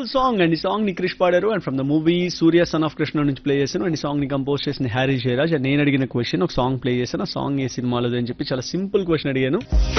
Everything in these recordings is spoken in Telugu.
బ్యూటిఫుల్ సాంగ్ అండ్ ఈ సాంగ్ ని క్రిష్ పాడారు and from the movie Surya son of Krishna నుంచి ప్లే చేశాను అండ్ ఈ సాంగ్ ని కంపోజ్ చేసిన హ్యారీ జయరాజ్ అండ్ నేను అడిగిన క్వశ్చన్ ఒక సాంగ్ ప్లే చేశాను ఆ సాంగ్ ఏ సినిమాలో అని చెప్పి చాలా సింపుల్ క్వశ్చన్ అడిగాను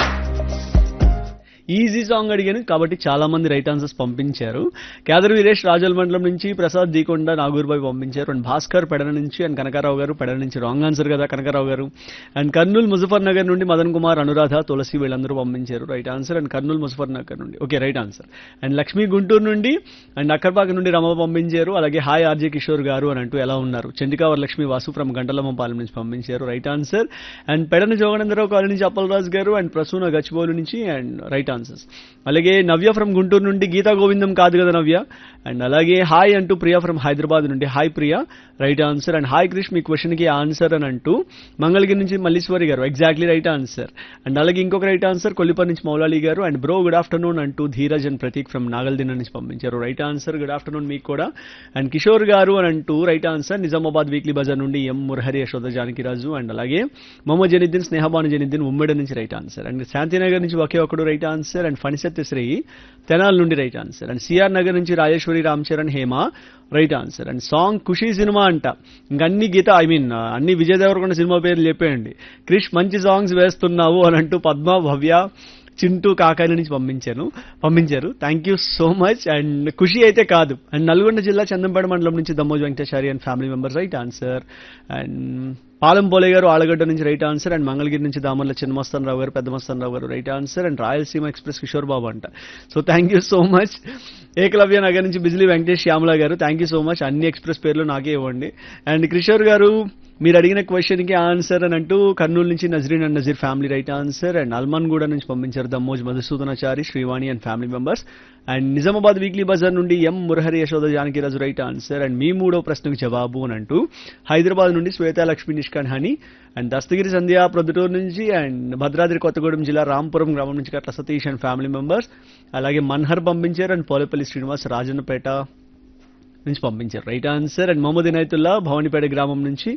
ఈజీ సాంగ్ అడిగాను కాబట్టి చాలా మంది రైట్ ఆన్సర్స్ పంపించారు కేదర్ వీరేష్ రాజల్ మండలం నుంచి ప్రసాద్ దీకొండ నాగూర్బాయ్ పంపించారు అండ్ భాస్కర్ పెడన నుంచి అండ్ కనకారావు గారు పెడన నుంచి రాంగ్ ఆన్సర్ కదా కనకారావు గారు అండ్ కర్నూలు ముజఫర్ నగర్ నుండి మదన్ కుమార్ అనురాధ తులసి వీళ్ళందరూ పంపించారు right answer and Kurnool Muzaffar Nagar నుండి okay right answer and Lakshmi Guntur నుండి అండ్ అక్కర్పాక నుండి రమ పంపించారు అలాగే హాయ్ ఆర్జే కిషోర్ గారు అని అంటూ ఎలా ఉన్నారు చండికావర్ లక్ష్మీ వాసు ఫ్రమ్ గంటలమ్మపాలెం నుంచి పంపించారు right answer and Pedana Joganandarao colony నుంచి అప్పలరాజు గారు అండ్ ప్రసూన గచ్చిబౌలి నుంచి అండ్ రైట్ ఆన్సర్స్ అలాగే నవ్య ఫ్రమ్ గుంటూరు నుండి గీతా గోవిందం కాదు కదా నవ్య అండ్ అలాగే హాయ్ అంటూ ప్రియా ఫ్రమ్ హైదరాబాద్ నుండి hi Priya right answer and hi Krish మీ క్వశ్చన్ కి ఆన్సర్ అని అంటూ మంగళగిరి నుంచి మల్లీశ్వరి గారు ఎగ్జాక్ట్లీ రైట్ ఆన్సర్ అండ్ అలాగే ఇంకొక రైట్ ఆన్సర్ కొల్లిపర్ నుంచి మౌలాలి గారు అండ్ బ్రో గుడ్ ఆఫ్టర్నూన్ అంటూ ధీరజ్ అండ్ ప్రతీక్ ఫ్రమ్ నాగల్దిన నుంచి పంపించారు రైట్ ఆన్సర్ గుడ్ ఆఫ్టర్నూన్ మీకు కూడా అండ్ కిషోర్ గారు అని అంటూ right answer Nizamabad weekly Bazar నుండి ఎం మురహరి యశోద జానకిరాజు అండ్ అలాగే మొహమ్మద్ జనిద్దీన్ స్నేహబాను జనిద్దీన్ ఉమ్మడి నుంచి రైట్ ఆన్సర్ అండ్ శాంతినగర్ నుంచి ఒకే ఒకడు right answer and Phanisatyasri Tenali నుండి right answer and CR Nagar నుంచి Rajeshwari Ram Charan Hema right answer and song Khushi cinema అంట ఇంకా అన్ని గీత ఐ మీన్ అన్ని విజయ్ దేవరకొండ సినిమా పేర్లు చెప్పేయండి క్రిష్ మంచి సాంగ్స్ వేస్తున్నావు అని అంటూ పద్మ భవ్య చింటూ కాకాని నుంచి పంపించాను పంపించారు thank you so much and Khushi అయితే కాదు అండ్ నల్గొండ జిల్లా చందంపేట మండలం నుంచి Dammoj Venkateshari and family members right answer and Palem Pole గారు ఆలగడ్డ నుంచి రైట్ ఆన్సర్ అండ్ మంగళగిరి నుంచి దామర్ల చిన్నమస్తాన్ రావు గారు పెద్ద మస్తాన్ రావు గారు right answer and Rayalaseema express Kishore Babu అంట so thank you so much Ekalavya Nagar నుంచి బిజిలీ వెంకటేష్ శ్యామల గారు థ్యాంక్ యూ సో మచ్ అన్ని ఎక్స్ప్రెస్ పేర్లు నాకే ఇవ్వండి అండ్ కిషోర్ గారు మీరు అడిగిన క్వశ్చన్ కి ఆన్సర్ అని అంటూ కర్నూలు నుంచి Nazreen and Nazeer family right answer and Alman Guda నుంచి పంపించారు Dammoj Madhusudanachari Srivani and family members and Nizamabad weekly Bazar నుండి M Murahari Yashoda Janakiraju right answer and మీ మూడో ప్రశ్నకు జవాబు అని అంటూ హైదరాబాద్ నుండి శ్వేత లక్ష్మీ నిష్కాన్ హని అండ్ దస్తగిరి సంధ్య ప్రొద్దుటూరు నుంచి అండ్ భద్రాద్రి కొత్తగూడెం జిల్లా రాంపురం గ్రామం నుంచి Katla Satish and family members అలాగే మన్హర్ పంపించారు అండ్ పోలేపల్లి శ్రీనివాస్ రాజన్నపేట నుంచి పంపించారు right answer and Mohammed Inayatullah Bhavanipet గ్రామం నుంచి